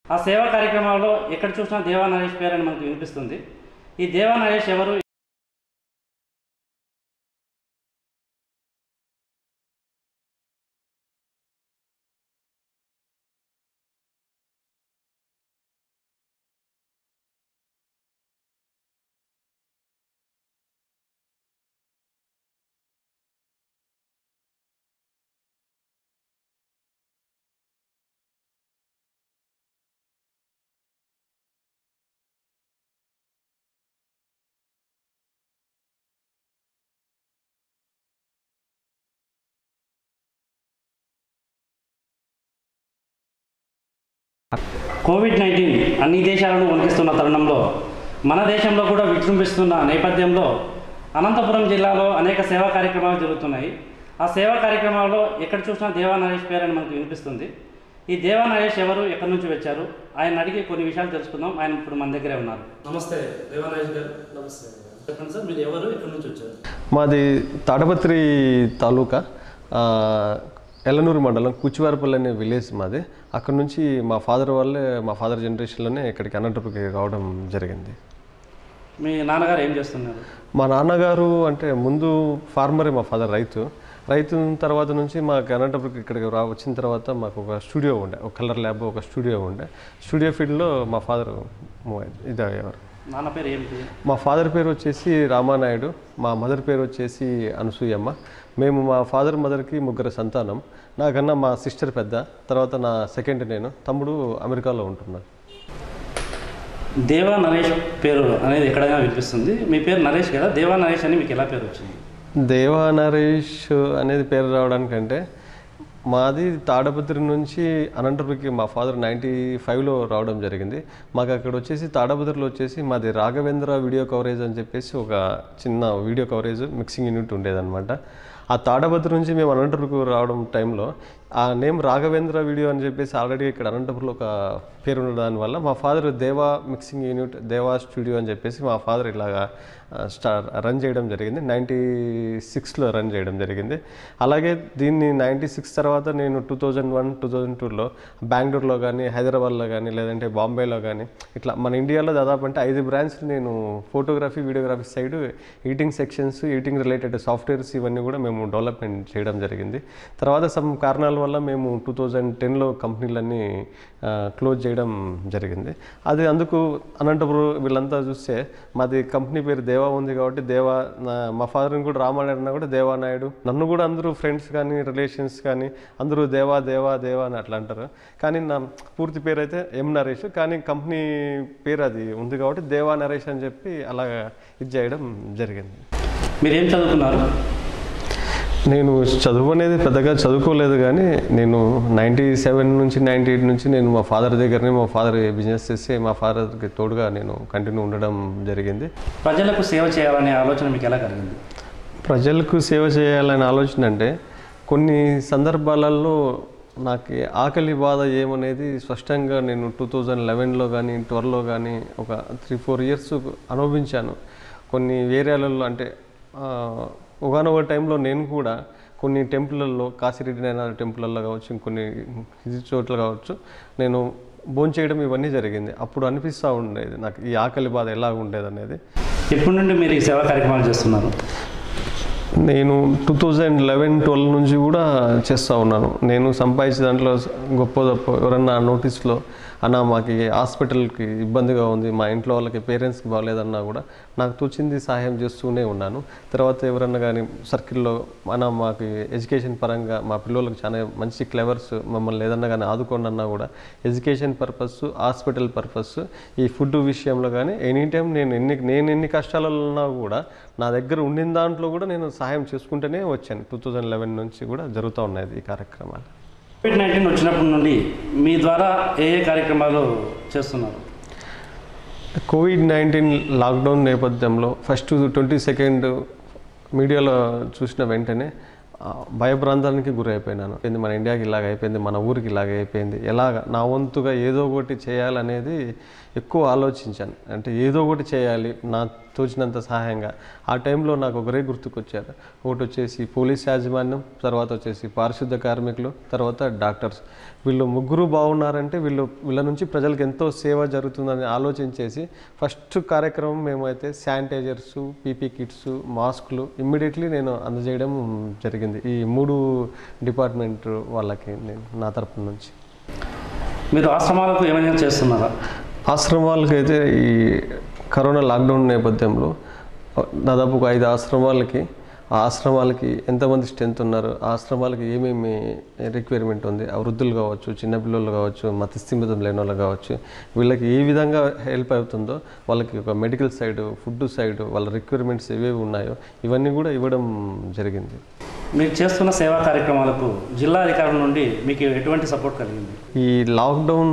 ఆ సేవా కార్యక్రమాల్లో ఎక్కడ చూసినా దేవా నరేష్ పేరు అని మనకు వినిపిస్తుంది ఈ దేవా నరేష్ ఎవరు కోవిడ్ నైన్టీన్ అన్ని దేశాలను వణికిస్తున్న తరుణంలో మన దేశంలో కూడా విజృంభిస్తున్న నేపథ్యంలో అనంతపురం జిల్లాలో అనేక సేవా కార్యక్రమాలు జరుగుతున్నాయి ఆ సేవా కార్యక్రమాల్లో ఎక్కడ చూసినా దేవా నరేష్ పేరు అని మనకు వినిపిస్తుంది ఈ దేవా నరేష్ ఎవరు ఎక్కడి నుంచి వచ్చారు ఆయన అడిగి కొన్ని విషయాలు తెలుసుకుందాం ఆయన ఇప్పుడు మన దగ్గరే ఉన్నారు నమస్తే దేవా నరేష్ గారు నమస్తే చెప్పండి సార్ మీరు ఎవరు ఎక్కడి నుంచి వచ్చారు మాది తాడపత్రి తాలూకా ఆ, ఎల్లనూరు మండలం కుచ్చివారపల్లి అనే విలేజ్ మాది అక్కడ నుంచి మా ఫాదర్ వాళ్ళే మా ఫాదర్ జనరేషన్లోనే ఇక్కడికి అనంతపురంకి రావడం జరిగింది మీ నాన్నగారు ఏం చేస్తున్నారు మా నాన్నగారు అంటే ముందు ఫార్మరే మా ఫాదర్ రైతు రైతు తర్వాత నుంచి మాకు అనంతపురం ఇక్కడికి రా వచ్చిన తర్వాత మాకు ఒక స్టూడియో ఉండే ఒక కలర్ ల్యాబ్ ఒక స్టూడియో ఉండే స్టూడియో ఫీల్డ్లో మా ఫాదర్ ఇది అయ్యేవారు నాన్న పేరు ఏమిటి మా ఫాదర్ పేరు వచ్చేసి రామానాయుడు మా మదర్ పేరు వచ్చేసి అనసూయమ్మ మేము మా ఫాదర్ మదర్కి ముగ్గురు సంతానం నాకన్నా మా సిస్టర్ పెద్ద తర్వాత నా సెకండ్ నేను తమ్ముడు అమెరికాలో ఉంటున్నాడు దేవా నరేష్ పేరు అనేది ఎక్కడైనా వినిపిస్తుంది మీ పేరు నరేష్ కదా దేవా నరేష్ అని మీకు ఎలా పేరు వచ్చింది దేవా నరేష్ అనేది పేరు రావడానికంటే మాది తాడపత్రి నుంచి అనంతపురంకి మా ఫాదర్ నైంటీ ఫైవ్లో రావడం జరిగింది మాకు అక్కడ వచ్చేసి తాడపత్రిలో వచ్చేసి మాది రాఘవేంద్ర వీడియో కవరేజ్ అని చెప్పేసి ఒక చిన్న వీడియో కవరేజ్ మిక్సింగ్ యూనిట్ ఉండేదన్నమాట ఆ తాడపత్రి నుంచి మేము అనంతపురంకు రావడం టైంలో ఆ నేమ్ రాఘవేంద్ర వీడియో అని చెప్పేసి ఆల్రెడీ ఇక్కడ అనంతపురంలో ఒక పేరు ఉన్న దానివల్ల మా ఫాదర్ దేవా మిక్సింగ్ యూనిట్ దేవా స్టూడియో అని చెప్పేసి మా ఫాదర్ ఇలాగా స్టార్ రన్ చేయడం జరిగింది నైంటీ సిక్స్లో రన్ చేయడం జరిగింది అలాగే దీన్ని నైంటీ సిక్స్ తర్వాత నేను two thousand one two thousand టూలో బెంగళూరులో కానీ హైదరాబాద్లో కానీ లేదంటే బాంబేలో కానీ ఇట్లా మన ఇండియాలో దాదాపు అంటే ఐదు బ్రాంచ్లు నేను photography videography side editing sections editing related softwares ఇవన్నీ కూడా మేము డెవలప్మెంట్ చేయడం జరిగింది తర్వాత సమ్ కారణాల వల్ల మేము టూ థౌజండ్ టెన్లో కంపెనీలన్నీ క్లోజ్ చేయడం జరిగింది అది అందుకు అనంతపురం వీళ్ళంతా చూస్తే మాది కంపెనీ పేరు దేవా ఉంది కాబట్టి దేవా నా- మా ఫాదర్ని కూడా రామానాయుడు అన్న కూడా దేవా నాయుడు నన్ను కూడా అందరూ ఫ్రెండ్స్ కానీ రిలేషన్స్ కానీ అందరూ దేవా దేవా దేవా అని అట్లా అంటారు కానీ నా పూర్తి పేరు అయితే ఎం నరేష్ కానీ కంపెనీ పేరు అది ఉంది కాబట్టి దేవా నరేష్ అని చెప్పి అలా ఇది చేయడం జరిగింది మీరు ఏం చదువుకున్నారు నేను చదువు అనేది పెద్దగా చదువుకోలేదు కానీ నేను నైంటీ సెవెన్ నుంచి నైంటీ ఎయిట్ నుంచి నేను మా ఫాదర్ దగ్గరనే మా ఫాదర్ బిజినెస్ చేసి మా ఫాదర్కి తోడుగా నేను కంటిన్యూ ఉండడం జరిగింది ప్రజలకు సేవ చేయాలనే ఆలోచన మీకు ఎలా కలిగింది ప్రజలకు సేవ చేయాలనే ఆలోచన అంటే కొన్ని సందర్భాలలో నాకు ఆకలి బాధ ఏమనేది స్పష్టంగా నేను టూ థౌజండ్ లెవెన్లో కానీ ట్వెల్వ్లో కానీ ఒక త్రీ ఫోర్ ఇయర్స్ అనుభవించాను కొన్ని ఏరియాలలో అంటే ఒకనొక టైంలో నేను కూడా కొన్ని టెంపుల్లలో కాశీరెడ్డి నాయన టెంపుల్లలో కావచ్చు ఇంకొన్ని ఇది చోట్ల కావచ్చు నేను భోంచేయడం ఇవన్నీ జరిగింది అప్పుడు అనిపిస్తూ ఉండేది నాకు ఈ ఆకలి బాధ ఎలా ఉండేది అనేది ఎప్పటి నుండి మీరు ఈ సేవా కార్యక్రమాలు చేస్తున్నారు నేను టూ థౌజండ్ లెవెన్ ట్వెల్వ్ నుంచి కూడా చేస్తూ ఉన్నాను నేను సంపాదించే దాంట్లో గొప్ప గొప్ప ఎవరన్నా నోటీస్లో అన్న మాకు ఈ హాస్పిటల్కి ఇబ్బందిగా ఉంది మా ఇంట్లో వాళ్ళకి పేరెంట్స్కి బాగాలేదన్నా కూడా నాకు తోచింది సహాయం చేస్తూనే ఉన్నాను తర్వాత ఎవరన్నా కానీ సర్కిల్లో అన్న మాకు ఎడ్యుకేషన్ పరంగా మా పిల్లలకు చాలా మంచి క్లెవర్స్ మమ్మల్ని ఏదన్నా కానీ ఆదుకోండి అన్నా కూడా ఎడ్యుకేషన్ పర్పస్ హాస్పిటల్ పర్పస్ ఈ ఫుడ్ విషయంలో కానీ ఎనీ టైం నేను ఎన్ని నేను ఎన్ని కష్టాలలో ఉన్నా కూడా నా దగ్గర ఉండిన దాంట్లో కూడా నేను సహాయం చేసుకుంటూనే వచ్చాను టూ థౌజండ్ లెవెన్ నుంచి కూడా జరుగుతూ ఉన్నాయి ఈ కార్యక్రమాలు కోవిడ్ నైన్టీన్ వచ్చినప్పటి నుండి మీ ద్వారా ఏ ఏ కార్యక్రమాలు చేస్తున్నారు కోవిడ్ నైన్టీన్ లాక్డౌన్ నేపథ్యంలో ఫస్ట్ ట్వంటీ సెకండ్ మీడియాలో చూసిన వెంటనే ఆ, భయభ్రాంతానికి గురైపోయినాను ఏంది మన ఇండియాకి ఇలాగ అయిపోయింది మన ఊరికి ఇలాగ అయిపోయింది ఎలాగ నా వంతుగా ఏదో ఒకటి చేయాలనేది ఎక్కువ ఆలోచించాను అంటే ఏదో ఒకటి చేయాలి నా తోచినంత సహాయంగా ఆ టైంలో నాకు ఒకరే గుర్తుకొచ్చారు ఒకటి వచ్చేసి పోలీస్ యాజమాన్యం తర్వాత వచ్చేసి పారిశుద్ధ కార్మికులు తర్వాత డాక్టర్స్ వీళ్ళు ముగ్గురు బాగున్నారంటే వీళ్ళు వీళ్ళ నుంచి ప్రజలకు ఎంతో సేవ జరుగుతుందని ఆలోచించేసి ఫస్ట్ కార్యక్రమం మేమైతే శానిటైజర్స్ పీపీ కిట్స్ మాస్కులు ఇమ్మీడియట్లీ నేను అందజేయడం జరిగింది ఈ మూడు డిపార్ట్మెంట్ వాళ్ళకి నేను నా తరపు నుంచి మీరు ఆశ్రమాలకు ఏమైనా చేస్తున్నారా ఆశ్రమాలకి అయితే ఈ కరోనా లాక్డౌన్ నేపథ్యంలో దాదాపు ఒక ఐదు ఆశ్రమాలకి ఆ ఆశ్రమాలకి ఎంతమంది స్ట్రెంత్ ఉన్నారు ఆ ఆశ్రమాలకి ఏమేమి రిక్వైర్మెంట్ ఉంది ఆ వృద్ధులు కావచ్చు చిన్నపిల్లలు కావచ్చు మతస్థిమితం లేని వాళ్ళు కావచ్చు వీళ్ళకి ఏ విధంగా హెల్ప్ అవుతుందో వాళ్ళకి ఒక మెడికల్ సైడ్ ఫుడ్ సైడ్ వాళ్ళ రిక్వైర్మెంట్స్ ఏవేవి ఉన్నాయో ఇవన్నీ కూడా ఇవ్వడం జరిగింది మీరు చేస్తున్న సేవా కార్యక్రమాలకు జిల్లా అధికారుల నుండి మీకు ఎటువంటి సపోర్ట్ కలిగింది ఈ లాక్డౌన్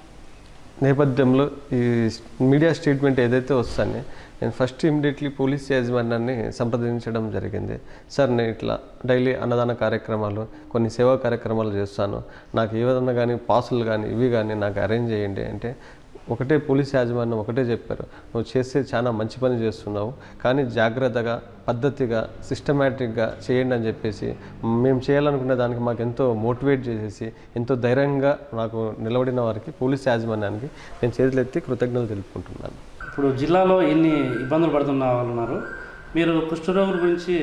నేపథ్యంలో ఈ మీడియా స్టేట్మెంట్ ఏదైతే వస్తానే నేను ఫస్ట్ ఇమ్మీడియట్లీ పోలీస్ యాజమాన్యాన్ని సంప్రదించడం జరిగింది సార్ నేను ఇట్లా డైలీ అన్నదాన కార్యక్రమాలు కొన్ని సేవా కార్యక్రమాలు చేస్తాను నాకు ఏదైనా కానీ పాసులు కానీ ఇవి కానీ నాకు అరేంజ్ చేయండి అంటే ఒకటే పోలీస్ యాజమాన్యం ఒకటే చెప్పారు నువ్వు చేస్తే చాలా మంచి పని చేస్తున్నావు కానీ జాగ్రత్తగా పద్ధతిగా సిస్టమేటిక్గా చేయండి అని చెప్పేసి మేము చేయాలనుకునే దానికి మాకు ఎంతో మోటివేట్ చేసేసి ఎంతో ధైర్యంగా నాకు నిలబడిన వారికి పోలీస్ యాజమాన్యానికి నేను చేతులెత్తి కృతజ్ఞతలు తెలుపుకుంటున్నాను ఇప్పుడు జిల్లాలో ఎన్ని ఇబ్బందులు పడుతున్న వాళ్ళు ఉన్నారు మీరు కుష్ఠరోగుల గురించి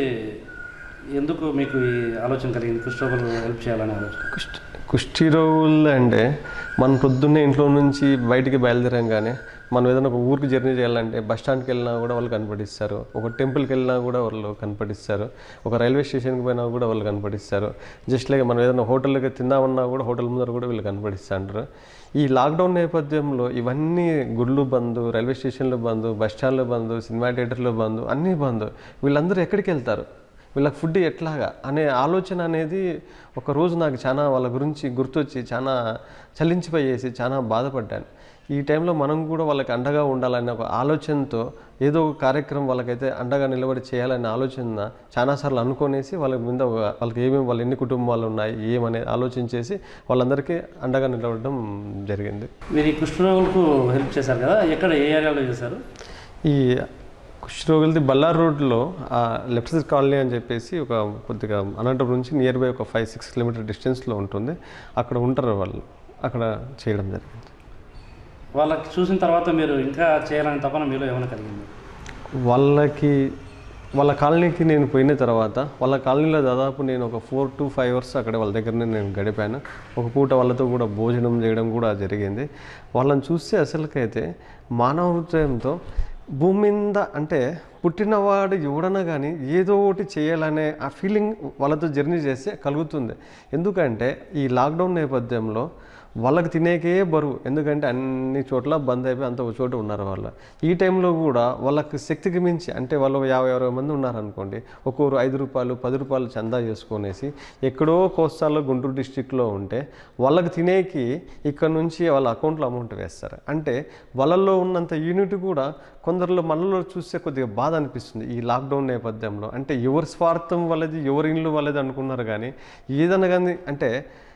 ఎందుకు మీకు ఈ ఆలోచన కలిగింది కుష్ఠరోగులు హెల్ప్ చేయాలనే ఆలోచన కుష్టి కుష్టి రోగులు అంటే మనం పొద్దున్నే ఇంట్లో నుంచి బయటికి బయలుదేరంగానే మనం ఏదైనా ఒక ఊరికి జర్నీ చేయాలంటే బస్ స్టాండ్కి వెళ్ళినా కూడా వాళ్ళు కనపడిస్తారు ఒక టెంపుల్కి వెళ్ళినా కూడా వాళ్ళు కనపడిస్తారు ఒక రైల్వే స్టేషన్కి పోయినా కూడా వాళ్ళు కనపడిస్తారు జస్ట్ లైక్ మనం ఏదైనా హోటల్కి తిందామన్నా కూడా హోటల్ ముందర కూడా వీళ్ళు కనపడిస్తారు ఈ లాక్డౌన్ నేపథ్యంలో ఇవన్నీ గుళ్ళు బంద్ రైల్వే స్టేషన్లు బంద్ బస్ స్టాండ్లు బంద్ సినిమా థియేటర్లు బంద్ అన్నీ బంద్ వీళ్ళందరూ ఎక్కడికి వెళ్తారు వీళ్ళకి ఫుడ్ ఎట్లాగా అనే ఆలోచన అనేది ఒక రోజు నాకు చాలా వాళ్ళ గురించి గుర్తొచ్చి చాలా చలించిపోయేసి చాలా బాధపడ్డాను ఈ టైంలో మనం కూడా వాళ్ళకి అండగా ఉండాలనే ఒక ఆలోచనతో ఏదో ఒక కార్యక్రమం వాళ్ళకైతే అండగా నిలబడి చేయాలనే ఆలోచన చాలాసార్లు అనుకునేసి వాళ్ళ మీద ఒక వాళ్ళకి ఏమేమి వాళ్ళ ఎన్ని కుటుంబాలు ఉన్నాయి ఏమనేది ఆలోచించేసి వాళ్ళందరికీ అండగా నిలబడడం జరిగింది మీరు ఈ కుష్ఠరోగులకు హెల్ప్ చేశారు కదా ఎక్కడ ఏ ఏరియాలో చేశారు ఈ కుష్ఠరోగులది బల్లార్ రోడ్లో లెఫ్ట్ సైడ్ కాలనీ అని చెప్పేసి ఒక కొద్దిగా అనంతపురం నుంచి నియర్ బై ఒక ఫైవ్ సిక్స్ కిలోమీటర్ డిస్టెన్స్లో ఉంటుంది అక్కడ ఉంటారు వాళ్ళు అక్కడ చేయడం జరిగింది వాళ్ళకి చూసిన తర్వాత మీరు ఇంకా చేయాలని తపన మీలో ఏమైనా కలిగింది వాళ్ళకి వాళ్ళ కాలనీకి నేను పోయిన తర్వాత వాళ్ళ కాలనీలో దాదాపు నేను ఒక ఫోర్ టు ఫైవ్ అవర్స్ అక్కడ వాళ్ళ దగ్గరనే నేను గడిపాను ఒక పూట వాళ్ళతో కూడా భోజనం చేయడం కూడా జరిగింది వాళ్ళని చూస్తే అసలుకైతే మానవ హృదయంతో భూమి మీద అంటే పుట్టినవాడు ఎవడన్నా కానీ ఏదో ఒకటి చేయాలనే ఆ ఫీలింగ్ వాళ్ళతో జర్నీ చేస్తే కలుగుతుంది ఎందుకంటే ఈ లాక్డౌన్ నేపథ్యంలో వాళ్ళకి తినేకే బరువు ఎందుకంటే అన్ని చోట్ల బంద్ అయిపోయి అంత ఒక చోట ఉన్నారు వాళ్ళు ఈ టైంలో కూడా వాళ్ళకి శక్తికి మించి అంటే వాళ్ళు యాభై అరవై మంది ఉన్నారనుకోండి ఒక్కొరు ఐదు రూపాయలు పది రూపాయలు చందా చేసుకొనేసి ఎక్కడో కోస్తాలో గుంటూరు డిస్టిక్లో ఉంటే వాళ్ళకి తినేకి ఇక్కడ నుంచి వాళ్ళ అకౌంట్లో అమౌంట్ వేస్తారు అంటే వాళ్ళల్లో ఉన్నంత యూనిట్ కూడా కొందరిలో మనలో చూస్తే కొద్దిగా బాధ అనిపిస్తుంది ఈ లాక్డౌన్ నేపథ్యంలో అంటే ఎవరి స్వార్థం వాళ్ళది ఎవరి ఇల్లు వాళ్ళది అనుకున్నారు కానీ ఏదైనా కానీ అంటే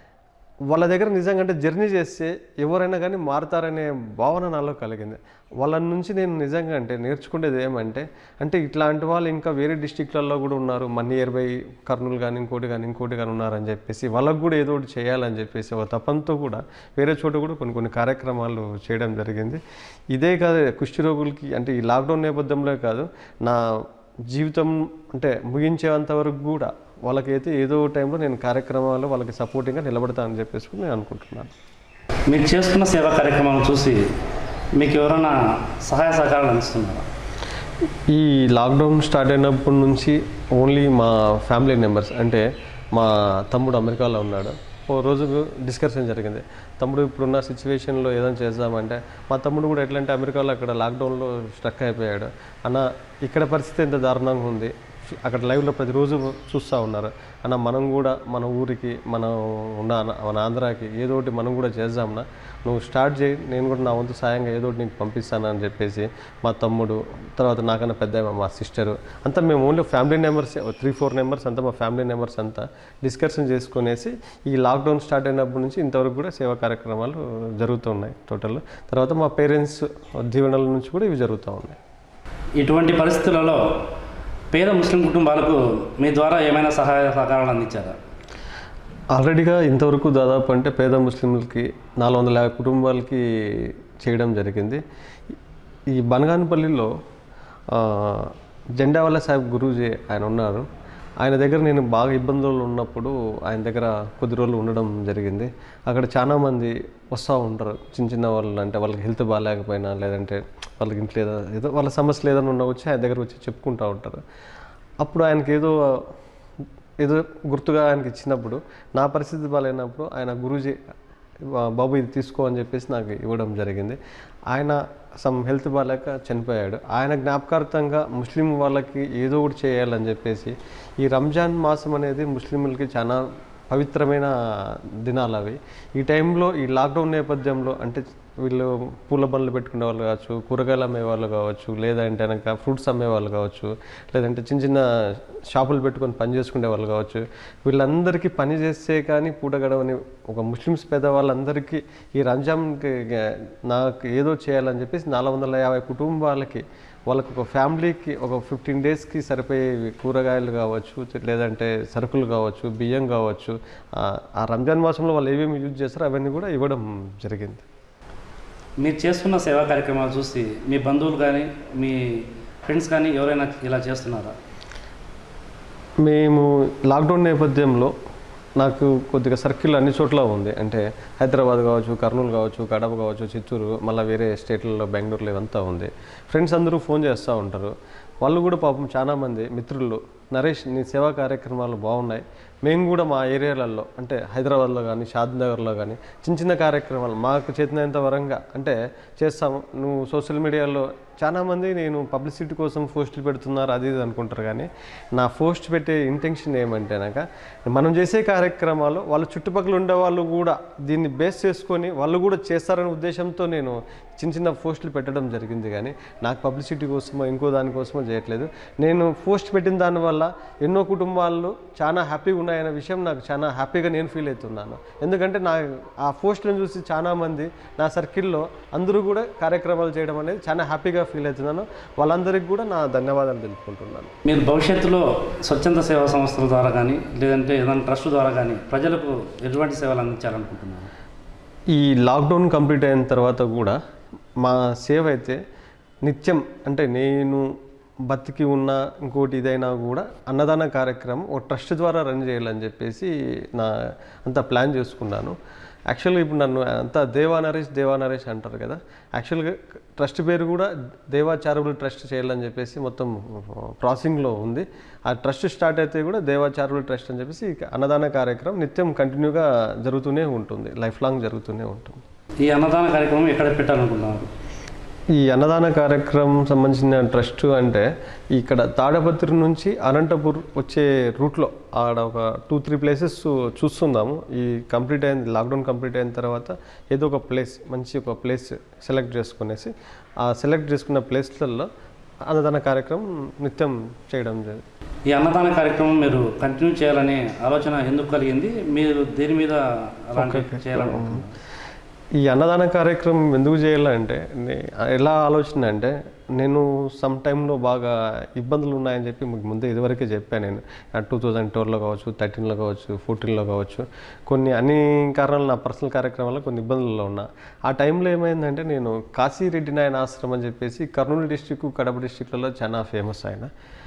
వాళ్ళ దగ్గర నిజంగా అంటే జర్నీ చేస్తే ఎవరైనా కానీ మారుతారనే భావన నాలో కలిగింది వాళ్ళ నుంచి నేను నిజంగా అంటే నేర్చుకునేది ఏమంటే అంటే ఇట్లాంటి వాళ్ళు ఇంకా వేరే డిస్టిక్లలో కూడా ఉన్నారు మన నియర్ బై కర్నూలు కానీ ఇంకోటి కానీ ఇంకోటి కానీ ఉన్నారని చెప్పేసి వాళ్ళకు కూడా ఏదో ఒకటి చేయాలని చెప్పేసి ఒక తపంతో కూడా వేరే చోట కూడా కొన్ని కొన్ని కార్యక్రమాలు చేయడం జరిగింది ఇదే కాదు కుష్టి రోగులకి అంటే ఈ లాక్డౌన్ నేపథ్యంలో కాదు నా జీవితం అంటే ముగించేంత వరకు కూడా వాళ్ళకైతే ఏదో ఒక టైంలో నేను కార్యక్రమాలు వాళ్ళకి సపోర్టింగ్గా నిలబడతానని చెప్పేసి కూడా నేను అనుకుంటున్నాను మీరు చేస్తున్న సేవా కార్యక్రమాలను చూసి మీకు ఎవరైనా సహాయ సహకారాలు అందిస్తున్నారా ఈ లాక్డౌన్ స్టార్ట్ అయినప్పటి నుంచి ఓన్లీ మా ఫ్యామిలీ మెంబర్స్ అంటే మా తమ్ముడు అమెరికాలో ఉన్నాడు ఓ రోజు డిస్కషన్ జరిగింది తమ్ముడు ఇప్పుడున్న సిచ్యువేషన్లో ఏదైనా చేద్దామంటే మా తమ్ముడు కూడా ఎట్లా అంటే అమెరికాలో అక్కడ లాక్డౌన్లో స్ట్రక్ అయిపోయాడు అన్న ఇక్కడ పరిస్థితి ఎంత దారుణంగా ఉంది అక్కడ లైవ్లో ప్రతిరోజు చూస్తూ ఉన్నారు అన్న మనం కూడా మన ఊరికి మనం ఉన్న మన ఆంధ్రాకి ఏదో ఒకటి మనం కూడా చేద్దామన్నా నువ్వు స్టార్ట్ చేయి నేను కూడా నా వంతు సాయంగా ఏదో ఒకటి నీకు పంపిస్తాను అని చెప్పేసి మా తమ్ముడు తర్వాత నాకన్నా పెద్ద ఆమె మా సిస్టరు అంతా మేము only family members three four members అంతా మా ఫ్యామిలీ మెంబర్స్ అంతా డిస్కషన్ చేసుకునేసి ఈ లాక్డౌన్ స్టార్ట్ అయినప్పటి నుంచి ఇంతవరకు కూడా సేవా కార్యక్రమాలు జరుగుతూ ఉన్నాయి టోటల్ తర్వాత మా పేరెంట్స్ దీవెనల నుంచి కూడా ఇవి జరుగుతూ ఉన్నాయి ఇటువంటి పరిస్థితులలో పేద ముస్లిం కుటుంబాలకు మీ ద్వారా ఏమైనా సహాయ సహకారాలు అందించారా ఆల్రెడీగా ఇంతవరకు దాదాపు అంటే పేద ముస్లింలకి నాలుగు వందల యాభై కుటుంబాలకి చేయడం జరిగింది ఈ బనగానపల్లిలో ఆ, జెండావాలా సాహెబ్ గురూజీ ఆయన ఉన్నారు ఆయన దగ్గర నేను బాగా ఇబ్బందులు ఉన్నప్పుడు ఆయన దగ్గర కొద్ది రోజులు ఉండడం జరిగింది అక్కడ చాలామంది వస్తూ ఉంటారు చిన్న చిన్న వాళ్ళు అంటే వాళ్ళకి హెల్త్ బాగాలేకపోయినా లేదంటే వాళ్ళకి ఇంట్లో ఏదో ఏదో వాళ్ళ సమస్యలు ఏదైనా ఉన్నా వచ్చి ఆయన దగ్గర వచ్చి చెప్పుకుంటూ ఉంటారు అప్పుడు ఆయనకి ఏదో ఏదో గుర్తుగా ఆయనకి ఇచ్చినప్పుడు నా పరిస్థితి బాగాలేనప్పుడు ఆయన గురూజీ "బా- బాబు ఇది తీసుకో అని చెప్పేసి నాకు ఇవ్వడం జరిగింది ఆయన సమ్ హెల్త్ బాగాలేక చనిపోయాడు ఆయన జ్ఞాపకార్థంగా ముస్లిం వాళ్ళకి ఏదో ఒకటి చేయాలని చెప్పేసి ఈ రంజాన్ మాసం అనేది ముస్లింలకి చాలా పవిత్రమైన దినాలు అవి ఈ టైంలో ఈ లాక్డౌన్ నేపథ్యంలో అంటే వీళ్ళు పూల బండ్లు పెట్టుకునే వాళ్ళు కావచ్చు కూరగాయలు అమ్మే వాళ్ళు కావచ్చు లేదంటే కనుక ఫ్రూట్స్ అమ్మే వాళ్ళు కావచ్చు లేదంటే చిన్న చిన్న షాపులు పెట్టుకొని పని చేసుకునే వాళ్ళు కావచ్చు వీళ్ళందరికీ పని చేస్తే కానీ పూట గడవని ఒక ముస్లిమ్స్ పెద్దవాళ్ళందరికీ ఈ రంజాన్కి నాకు ఏదో చేయాలని చెప్పేసి నాలుగు వందల యాభై కుటుంబాలకి వాళ్ళకు ఒక ఫ్యామిలీకి ఒక ఫిఫ్టీన్ డేస్కి సరిపోయే కూరగాయలు కావచ్చు లేదంటే సరుకులు కావచ్చు బియ్యం కావచ్చు ఆ- ఆ రంజాన్ మాసంలో వాళ్ళు ఏమేమి యూజ్ చేస్తారో అవన్నీ కూడా ఇవ్వడం జరిగింది మీరు చేస్తున్న సేవా కార్యక్రమాలు చూసి మీ బంధువులు కానీ మీ ఫ్రెండ్స్ కానీ ఎవరైనా ఇలా చేస్తున్నారా మేము లాక్డౌన్ నేపథ్యంలో నాకు కొద్దిగా సర్కిల్ అన్ని చోట్ల ఉంది అంటే హైదరాబాద్ కావచ్చు కర్నూలు కావచ్చు కడప కావచ్చు చిత్తూరు మళ్ళీ వేరే స్టేట్లలో బెంగళూరులో ఇవంతా ఉంది ఫ్రెండ్స్ అందరూ ఫోన్ చేస్తూ ఉంటారు వాళ్ళు కూడా పాపం చాలామంది మిత్రులు నరేష్ నీ సేవా కార్యక్రమాలు బాగున్నాయి మేము కూడా మా ఏరియాలలో అంటే హైదరాబాద్లో కానీ షాద్నగర్లో కానీ చిన్న చిన్న కార్యక్రమాలు మాకు చేతినంత వరంగా అంటే చేస్తాము నువ్వు సోషల్ మీడియాలో చాలామంది నేను పబ్లిసిటీ కోసం పోస్టులు పెడుతున్నారు అది ఇది అనుకుంటారు కానీ నా పోస్ట్ పెట్టే ఇంటెన్షన్ ఏమంటేనాక మనం చేసే కార్యక్రమాలు వాళ్ళ చుట్టుపక్కల ఉండే వాళ్ళు కూడా దీన్ని బేస్ చేసుకొని వాళ్ళు కూడా చేస్తారనే ఉద్దేశంతో నేను చిన్న చిన్న పోస్టులు పెట్టడం జరిగింది కానీ నాకు పబ్లిసిటీ కోసమో ఇంకో దానికోసమో చేయట్లేదు నేను పోస్ట్ పెట్టిన దానివల్ల ఎన్నో కుటుంబాలు చాలా హ్యాపీగా ఉన్నాయనే విషయం నాకు చాలా హ్యాపీగా నేను ఫీల్ అవుతున్నాను ఎందుకంటే నా ఆ పోస్టులను చూసి చాలామంది నా సర్కిల్లో అందరూ కూడా కార్యక్రమాలు చేయడం అనేది చాలా హ్యాపీగా ఫీల్ అవుతున్నాను వాళ్ళందరికీ కూడా నా ధన్యవాదాలు తెలుపుకుంటున్నాను మీరు భవిష్యత్తులో స్వచ్ఛంద సేవా సంస్థల ద్వారా కానీ లేదంటే ఏదైనా ట్రస్ట్ ద్వారా కానీ ప్రజలకు ఎటువంటి సేవలు అందించాలనుకుంటున్నారు ఈ లాక్డౌన్ కంప్లీట్ అయిన తర్వాత కూడా మా సేవ అయితే నిత్యం అంటే నేను బతికి ఉన్న ఇంకోటి ఇదైనా కూడా అన్నదాన కార్యక్రమం ఒక ట్రస్ట్ ద్వారా రన్ చేయాలని చెప్పేసి నా అంతా ప్లాన్ చేసుకున్నాను యాక్చువల్గా ఇప్పుడు నన్ను అంతా దేవా నరేష్ దేవా నరేష్ అంటారు కదా యాక్చువల్గా ట్రస్ట్ పేరు కూడా దేవా చారిటబుల్ ట్రస్ట్ చేయాలని చెప్పేసి మొత్తం ప్రాసెసింగ్లో ఉంది ఆ ట్రస్ట్ స్టార్ట్ అయితే కూడా దేవా చారిటబుల్ ట్రస్ట్ అని చెప్పేసి ఇక అన్నదాన కార్యక్రమం నిత్యం కంటిన్యూగా జరుగుతూనే ఉంటుంది లైఫ్ లాంగ్ జరుగుతూనే ఉంటుంది ఈ అన్నదాన కార్యక్రమం ఎక్కడ పెట్టాలనుకుంటున్నారు ఈ అన్నదాన కార్యక్రమం సంబంధించిన ట్రస్ట్ అంటే ఇక్కడ తాడపత్రి నుంచి అనంతపూర్ వచ్చే రూట్లో ఆడ ఒక టూ త్రీ ప్లేసెస్ చూస్తున్నాము ఈ కంప్లీట్ అయిన లాక్డౌన్ కంప్లీట్ అయిన తర్వాత ఏదో ఒక ప్లేస్ మంచి ఒక ప్లేస్ సెలెక్ట్ చేసుకునేసి ఆ సెలెక్ట్ చేసుకున్న ప్లేస్లలో అన్నదాన కార్యక్రమం నిత్యం చేయడం జరిగింది ఈ అన్నదాన కార్యక్రమం మీరు కంటిన్యూ చేయాలనే ఆలోచన ఎందుకు కలిగింది మీరు దేని మీద అలాంటి చేయాలనుకుంటున్నారు ఈ అన్నదాన కార్యక్రమం ఎందుకు చేయాలంటే నే- ఎలా ఆలోచన అంటే నేను సమ్ టైంలో బాగా ఇబ్బందులు ఉన్నాయని చెప్పి మీకు ముందే ఇదివరకే చెప్పాను నేను టూ థౌజండ్ ట్వెల్వ్లో కావచ్చు థర్టీన్లో కావచ్చు ఫోర్టీన్లో కావచ్చు కొన్ని అన్ని కారణాలు నా పర్సనల్ కార్యక్రమాల్లో కొన్ని ఇబ్బందుల్లో ఉన్నా ఆ టైంలో ఏమైందంటే నేను కాశీరెడ్డి నాయన ఆశ్రమం అని చెప్పేసి కర్నూలు డిస్టిక్ కడప డిస్టిక్లలో చాలా ఫేమస్ ఆయన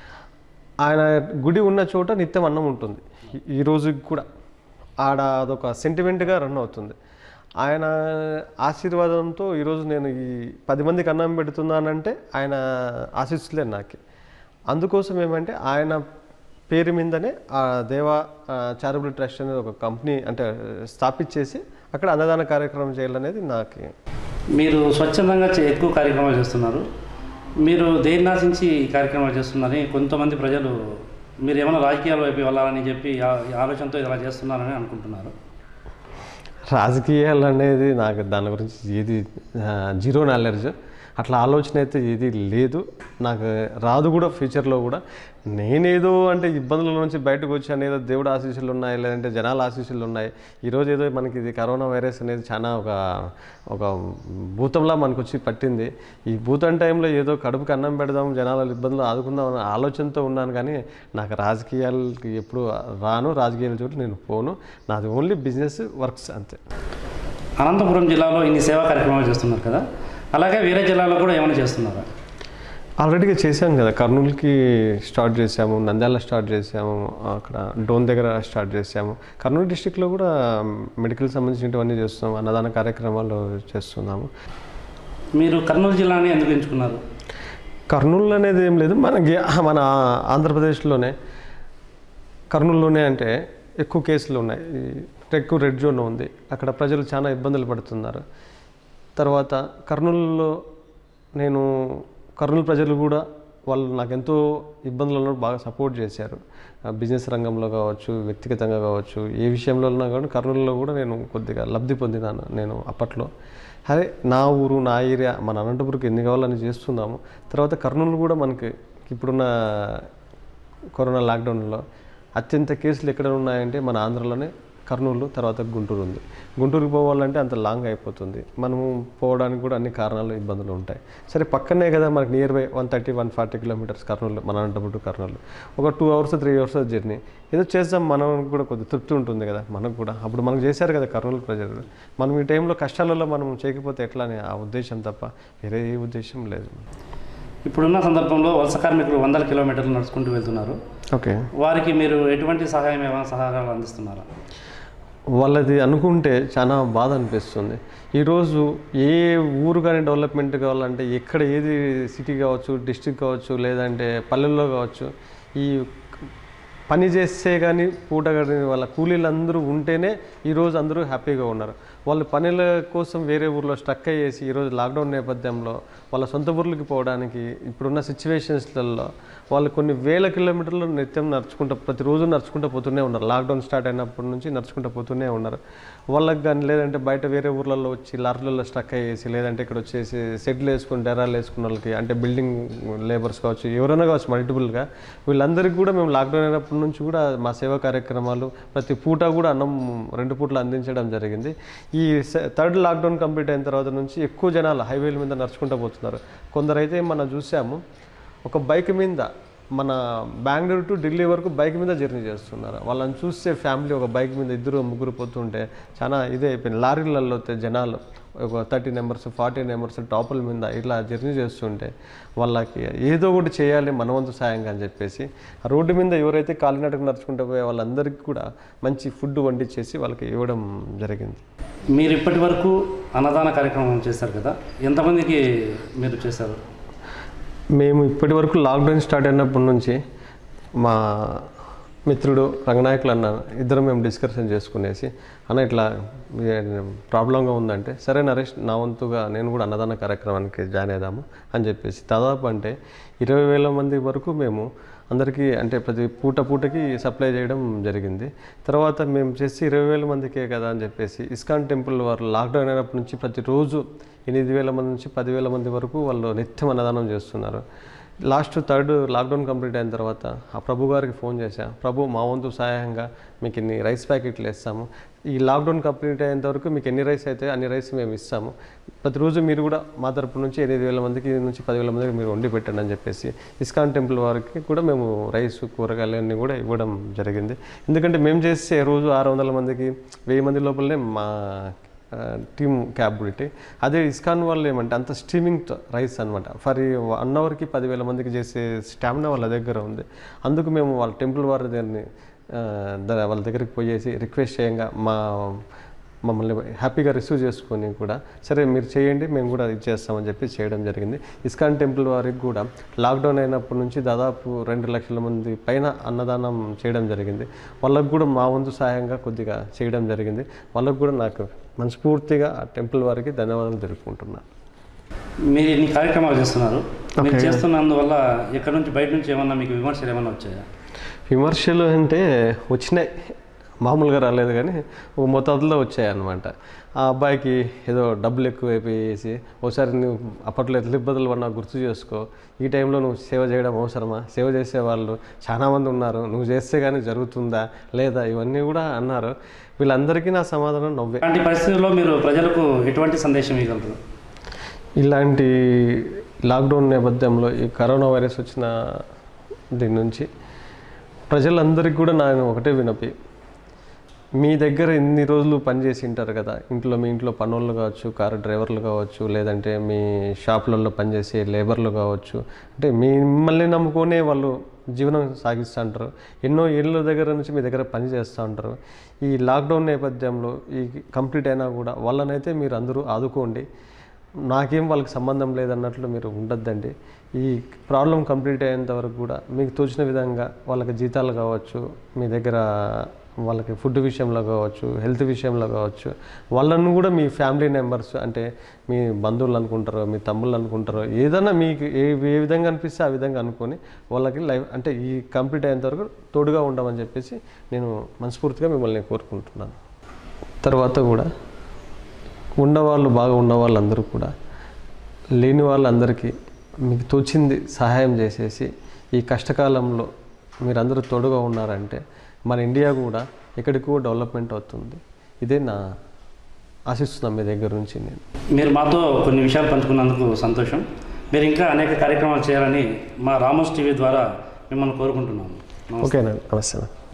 ఆయన గుడి ఉన్న చోట నిత్యం అన్నం ఉంటుంది ఈ- ఈ రోజుకి కూడా ఆడ అదొక సెంటిమెంట్గా రన్ అవుతుంది ఆయన ఆశీర్వాదంతో ఈరోజు నేను ఈ పది మందికి అన్నం పెడుతున్నానంటే ఆయన ఆశీస్సులే నాకే అందుకోసం ఏమంటే ఆయన పేరు మీదనే ఆ దేవా చారిటబుల్ ట్రస్ట్ అనేది ఒక కంపెనీ అంటే స్థాపించేసి అక్కడ అన్నదాన కార్యక్రమం చేయాలనేది నాకు మీరు స్వచ్ఛందంగా చే- ఎక్కువ కార్యక్రమాలు చేస్తున్నారు మీరు దేన్ని ఆశించి ఈ కార్యక్రమాలు చేస్తున్నారని కొంతమంది ప్రజలు మీరు ఏమైనా రాజకీయాల వైపు వెళ్ళాలని చెప్పి ఆ- ఈ ఆలోచనతో ఇలా చేస్తున్నారని అనుకుంటున్నారు రాజకీయాలు అనేది నాకు దాని గురించి ఏది ఆ, జీరో నాలెడ్జ్ అట్లా ఆలోచన అయితే ఏది లేదు నాకు రాదు కూడా ఫ్యూచర్లో కూడా నేనేదో అంటే ఇబ్బందుల నుంచి బయటకు వచ్చాను ఏదో దేవుడు ఆశీస్సులు ఉన్నాయి లేదంటే జనాల ఆశీస్సులు ఉన్నాయి ఈరోజు ఏదో మనకి ఇది కరోనా వైరస్ అనేది చాలా ఒక ఒక భూతంలా మనకు వచ్చి పట్టింది ఈ భూతం టైంలో ఏదో కడుపుకి అన్నం పెడదాం జనాల ఇబ్బందులు ఆదుకుందాం అనే ఆలోచనతో ఉన్నాను కానీ నాకు రాజకీయాలకి ఎప్పుడు రాను రాజకీయాల చోటు నేను పోను నాది ఓన్లీ బిజినెస్ వర్క్స్ అంతే అనంతపురం జిల్లాలో ఇన్ని సేవా కార్యక్రమాలు చేస్తున్నారు కదా అలాగే వేరే జిల్లాలో కూడా ఏమైనా చేస్తున్నారా ఆల్రెడీగా చేశాం కదా కర్నూలుకి స్టార్ట్ చేసాము నంద్యాల స్టార్ట్ చేసాము అక్కడ డోన్ దగ్గర స్టార్ట్ చేసాము కర్నూలు డిస్టిక్లో కూడా మెడికల్ సంబంధించినవన్నీ చేస్తున్నాము అన్నదాన కార్యక్రమాలు చేస్తున్నాము మీరు కర్నూలు జిల్లాని ఎందుకు ఎంచుకున్నారు కర్నూలు అనేది ఏం లేదు మనకి మన ఆంధ్రప్రదేశ్లోనే కర్నూలులోనే అంటే ఎక్కువ కేసులు ఉన్నాయి ఈ ఎక్కువ రెడ్ జోన్ ఉంది అక్కడ ప్రజలు చాలా ఇబ్బందులు పడుతున్నారు తర్వాత కర్నూలులో నేను కర్నూలు ప్రజలు కూడా వాళ్ళు నాకు ఎంతో ఇబ్బందులు ఉన్నప్పుడు బాగా సపోర్ట్ చేశారు ఆ బిజినెస్ రంగంలో కావచ్చు వ్యక్తిగతంగా కావచ్చు ఏ విషయంలో ఉన్నా కానీ కర్నూలులో కూడా నేను కొద్దిగా లబ్ధి పొందినాను నేను అప్పట్లో అదే నా ఊరు నా ఏరియా మన అనంతపురంకి ఎన్ని కావాలని చేస్తున్నాము తర్వాత కర్నూలు కూడా మనకి ఇప్పుడున్న కరోనా లాక్డౌన్లో అత్యంత కేసులు ఎక్కడ ఉన్నాయంటే మన ఆంధ్రలోనే కర్నూలు తర్వాత గుంటూరు ఉంది గుంటూరుకి పోవాలంటే అంత లాంగ్ అయిపోతుంది మనము పోవడానికి కూడా అన్ని కారణాలు ఇబ్బందులు ఉంటాయి సరే పక్కనే కదా మనకి nearby one thirty one forty kilometres Kurnool మన అనంతపురం టు కర్నూలు ఒక two hours three hours journey ఏదో చేద్దాం మనం కూడా కొద్ది తృప్తి ఉంటుంది కదా మనకు కూడా అప్పుడు మనకు చేశారు కదా కర్నూలు ప్రజలు మనం ఈ టైంలో కష్టాలలో మనం చేయకపోతే ఎట్లా అని ఆ ఉద్దేశం తప్ప వేరే ఏ ఉద్దేశం లేదు ఇప్పుడున్న సందర్భంలో వలస కార్మికులు వందల కిలోమీటర్లు నడుచుకుంటూ వెళ్తున్నారు ఓకే వారికి మీరు ఎటువంటి సహాయం ఏమైనా సహకారాలు అందిస్తున్నారా వాళ్ళది అనుకుంటే చాలా బాధ అనిపిస్తుంది ఈరోజు ఏ ఊరు కానీ డెవలప్మెంట్ కావాలంటే ఎక్కడ ఏది సిటీ కావచ్చు డిస్ట్రిక్ట్ కావచ్చు లేదంటే పల్లెల్లో కావచ్చు ఈ పని చేస్తే కానీ పూట కానీ వాళ్ళ కూలీలు అందరూ ఉంటేనే ఈరోజు అందరూ హ్యాపీగా ఉన్నారు వాళ్ళు పనుల కోసం వేరే ఊర్లో స్ట్రక్ అయ్యేసి ఈరోజు లాక్డౌన్ నేపథ్యంలో వాళ్ళ సొంత ఊర్లకి పోవడానికి ఇప్పుడున్న సిచ్యువేషన్స్లలో వాళ్ళు కొన్ని వేల కిలోమీటర్లు నిత్యం నడుచుకుంటూ ప్రతిరోజు నడుచుకుంటూ పోతూనే ఉన్నారు లాక్డౌన్ స్టార్ట్ అయినప్పటి నుంచి నడుచుకుంటూ పోతూనే ఉన్నారు వాళ్ళకి కానీ లేదంటే బయట వేరే ఊర్లలో వచ్చి లారీలలో స్ట్రక్ అయ్యేసి లేదంటే ఇక్కడ వచ్చేసి సెట్లు వేసుకుని డెరాలు వేసుకున్న వాళ్ళకి అంటే బిల్డింగ్ లేబర్స్ కావచ్చు ఎవరైనా కావచ్చు మల్టిపుల్గా వీళ్ళందరికీ కూడా మేము లాక్డౌన్ అయినప్పటి నుంచి కూడా మా సేవా కార్యక్రమాలు ప్రతి పూట కూడా అన్నం రెండు పూటలు అందించడం జరిగింది ఈ థర్డ్ లాక్డౌన్ కంప్లీట్ అయిన తర్వాత నుంచి ఎక్కువ జనాలు హైవేల మీద నడుచుకుంటూ పోతున్నారు కొందరైతే మనం చూసాము ఒక బైక్ మీద మన బెంగళూరు టు ఢిల్లీ వరకు బైక్ మీద జర్నీ చేస్తున్నారు వాళ్ళని చూస్తే ఫ్యామిలీ ఒక బైక్ మీద ఇద్దరు ముగ్గురు పోతుంటే చాలా ఇదే అయిపోయింది లారీలలో వస్తే జనాలు ఒక థర్టీ నెంబర్స్ ఫార్టీ నెంబర్స్ టాపుల మీద ఇట్లా జర్నీ చేస్తుంటే వాళ్ళకి ఏదో ఒకటి చేయాలి మనవంతు సాయంగా అని చెప్పేసి ఆ రోడ్డు మీద ఎవరైతే కాలినట్టుకు నడుచుకుంటూ పోయే వాళ్ళందరికీ కూడా మంచి ఫుడ్ వండించేసి వాళ్ళకి ఇవ్వడం జరిగింది మీరు ఇప్పటి వరకు అన్నదాన కార్యక్రమం చేశారు కదా ఎంతమందికి మీరు చేశారు మేము ఇప్పటి వరకు లాక్డౌన్ స్టార్ట్ అయినప్పటి నుంచి మా మిత్రుడు రంగనాయకులు అన్న ఇద్దరం మేము డిస్కషన్ చేసుకునేసి అన్న ఇట్లా ప్రాబ్లంగా ఉందంటే సరే నరేష్ నా వంతుగా నేను కూడా అన్నదాన కార్యక్రమానికి జాయిన్ అవుదాము అని చెప్పేసి దాదాపు అంటే ఇరవై వేల మంది వరకు మేము అందరికీ అంటే ప్రతి పూట పూటకి సప్లై చేయడం జరిగింది తర్వాత మేము చేసి ఇరవై వేల మందికే కదా అని చెప్పేసి ఇస్కాన్ టెంపుల్ వారు లాక్డౌన్ అయినప్పటి నుంచి ప్రతిరోజు ఎనిమిది వేల మంది నుంచి పదివేల మంది వరకు వాళ్ళు నిత్యం అన్నదానం చేస్తున్నారు లాస్ట్ థర్డ్ లాక్డౌన్ కంప్లీట్ అయిన తర్వాత ఆ ప్రభు గారికి ఫోన్ చేశా ప్రభు మా వంతు సహాయంగా మీకు ఇన్ని రైస్ ప్యాకెట్లు ఇస్తాము ఈ లాక్డౌన్ కంప్లీట్ అయ్యేంత వరకు మీకు ఎన్ని రైస్ అయితే అన్ని రైస్ మేము ఇస్తాము ప్రతిరోజు మీరు కూడా మా తరపు నుంచి ఎనిమిది వేల మందికి నుంచి పదివేల మందికి మీరు వండి పెట్టండి అని చెప్పేసి ఇస్కాన్ టెంపుల్ వారికి కూడా మేము రైస్ కూరగాయలు అన్నీ కూడా ఇవ్వడం జరిగింది ఎందుకంటే మేము చేసే రోజు ఆరు వందల మందికి వెయ్యి మంది లోపలనే మా టీమ్ క్యాపబిలిటీ అదే ఇస్కాన్ వాళ్ళు ఏమంటే అంత స్ట్రీమింగ్ రైస్ అనమాట ఫర్ వన్ అవర్కి పదివేల మందికి చేసే స్టామినా వాళ్ళ దగ్గర ఉంది అందుకు మేము వాళ్ళ టెంపుల్ వారి దాన్ని ఆ, ద- వాళ్ళ దగ్గరికి పోయేసి రిక్వెస్ట్ చేయంగా మా మమ్మల్ని హ్యాపీగా రిసీవ్ చేసుకొని కూడా సరే మీరు చేయండి మేము కూడా ఇది చేస్తామని చెప్పి చేయడం జరిగింది ఇస్కాన్ టెంపుల్ వారికి కూడా లాక్డౌన్ అయినప్పటి నుంచి దాదాపు రెండు లక్షల మంది పైన అన్నదానం చేయడం జరిగింది వాళ్ళకు కూడా మా వంతు సహాయంగా కొద్దిగా చేయడం జరిగింది వాళ్ళకు కూడా నాకు మనస్ఫూర్తిగా ఆ టెంపుల్ వారికి ధన్యవాదాలు తెలుపుకుంటున్నాను మీరు ఇన్ని కార్యక్రమాలు చేస్తున్నారు మీరు Okay. చేస్తున్నందువల్ల ఎక్కడి నుంచి బయట నుంచి ఏమన్నా మీకు విమర్శలు ఏమన్నా వచ్చాయా విమర్శలు అంటే వచ్చినాయి మామూలుగా రాలేదు కానీ ఒక మొత్తంలో వచ్చాయన్నమాట ఆ అబ్బాయికి ఏదో డబ్బులు ఎక్కువ అయిపోయేసి ఒకసారి నువ్వు అప్పట్లో ఎట్లా ఇబ్బందులు పడినా గుర్తు చేసుకో ఈ టైంలో నువ్వు సేవ చేయడం అవసరమా సేవ చేసే వాళ్ళు చాలామంది ఉన్నారు నువ్వు చేస్తే కానీ జరుగుతుందా లేదా ఇవన్నీ కూడా అన్నారు వీళ్ళందరికీ నా సమాధానం నవ్వే ఇలాంటి పరిస్థితుల్లో మీరు ప్రజలకు ఎటువంటి సందేశం ఇవ్వగలరు ఇలాంటి లాక్డౌన్ నేపథ్యంలో ఈ కరోనా వైరస్ వచ్చిన దీని నుంచి ప్రజలందరికీ కూడా నేను ఒకటే వినపి మీ దగ్గర ఇన్ని రోజులు పనిచేసి ఉంటారు కదా ఇంట్లో మీ ఇంట్లో పనులు కావచ్చు కారు డ్రైవర్లు కావచ్చు లేదంటే మీ షాపులలో పనిచేసే లేబర్లు కావచ్చు అంటే మీ మిమ్మల్ని నమ్ముకునే వాళ్ళు జీవనం సాగిస్తూ ఎన్నో ఏళ్ళ దగ్గర నుంచి మీ దగ్గర పని చేస్తూ ఉంటారు ఈ లాక్డౌన్ నేపథ్యంలో ఈ కంప్లీట్ అయినా కూడా వాళ్ళనైతే మీరు అందరూ ఆదుకోండి నాకేం వాళ్ళకి సంబంధం లేదన్నట్లు మీరు ఉండొద్దండి ఈ ప్రాబ్లం కంప్లీట్ అయ్యేంత వరకు కూడా మీకు తోచిన విధంగా వాళ్ళకి జీతాలు కావచ్చు మీ దగ్గర వాళ్ళకి ఫుడ్ విషయంలో కావచ్చు హెల్త్ విషయంలో కావచ్చు వాళ్ళను కూడా మీ ఫ్యామిలీ మెంబర్స్ అంటే మీ బంధువులు అనుకుంటారో మీ తమ్ముళ్ళు అనుకుంటారో ఏదైనా మీకు ఏ ఏ విధంగా అనిపిస్తే ఆ విధంగా అనుకొని వాళ్ళకి లైఫ్ అంటే ఈ కంప్లీట్ అయ్యేంత వరకు తోడుగా ఉండమని చెప్పేసి నేను మనస్ఫూర్తిగా మిమ్మల్ని కోరుకుంటున్నాను తర్వాత కూడా ఉన్నవాళ్ళు బాగా ఉన్న వాళ్ళందరూ కూడా లేని వాళ్ళందరికీ మీకు తోచింది సహాయం చేసేసి ఈ కష్టకాలంలో మీరందరూ తోడుగా ఉన్నారంటే మన ఇండియా కూడా ఎక్కడికో డెవలప్మెంట్ అవుతుంది ఇదే నా ఆశిస్తున్నాను మీ దగ్గర నుంచి నేను మీరు మాతో కొన్ని విషయాలు పంచుకున్నందుకు సంతోషం మీరు ఇంకా అనేక కార్యక్రమాలు చేయాలని మా రామోస్ టీవీ ద్వారా మిమ్మల్ని కోరుకుంటున్నాము నమస్తే. ఓకేనా నమస్తే